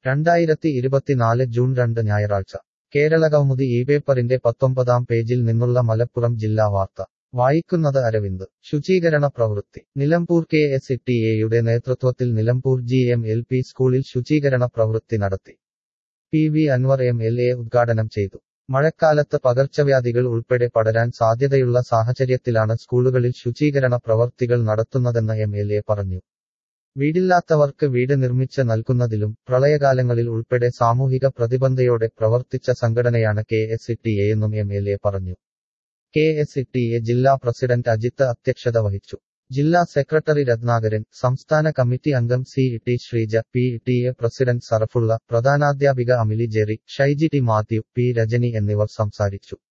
രണ്ടായിരത്തി ഇരുപത്തിനാല് ജൂൺ രണ്ട് ഞായറാഴ്ച കേരളകൗമുദി ഈ പേപ്പറിന്റെ പത്തൊമ്പതാം പേജിൽ നിന്നുള്ള മലപ്പുറം ജില്ലാ വാർത്ത വായിക്കുന്നത് അരവിന്ദ് ശുചീകരണ പ്രവൃത്തി Nilambur K S E T എയുടെ നേതൃത്വത്തിൽ Nilambur G M L P സ്കൂളിൽ ശുചീകരണ പ്രവൃത്തി നടത്തി P V Anvar M L A ഉദ്ഘാടനം ചെയ്തു മഴക്കാലത്ത് പകർച്ചവ്യാധികൾ ഉൾപ്പെടെ പടരാൻ സാധ്യതയുള്ള സാഹചര്യത്തിലാണ് സ്കൂളുകളിൽ ശുചീകരണ പ്രവർത്തികൾ നടത്തുന്നതെന്ന് എം എൽ എ പറഞ്ഞു വീടില്ലാത്തവർക്ക് വീട് നിർമ്മിച്ച് നൽകുന്നതിലും പ്രളയകാലങ്ങളിൽ ഉൾപ്പെടെ സാമൂഹിക പ്രതിബന്ധയോടെ പ്രവർത്തിച്ച സംഘടനയാണ് കെ എസ് ഇ ടി എന്നും എം എൽ എ പറഞ്ഞു K S E T A ജില്ലാ പ്രസിഡന്റ് അജിത്ത് അധ്യക്ഷത വഹിച്ചു ജില്ലാ സെക്രട്ടറി രത്നാകരൻ സംസ്ഥാന കമ്മിറ്റി അംഗം C E T Sreeja P T A president Sarafulla പ്രധാനാധ്യാപിക അമിലി ജെറി ഷൈജി ടി മാത്യു പി രജനി എന്നിവർ സംസാരിച്ചു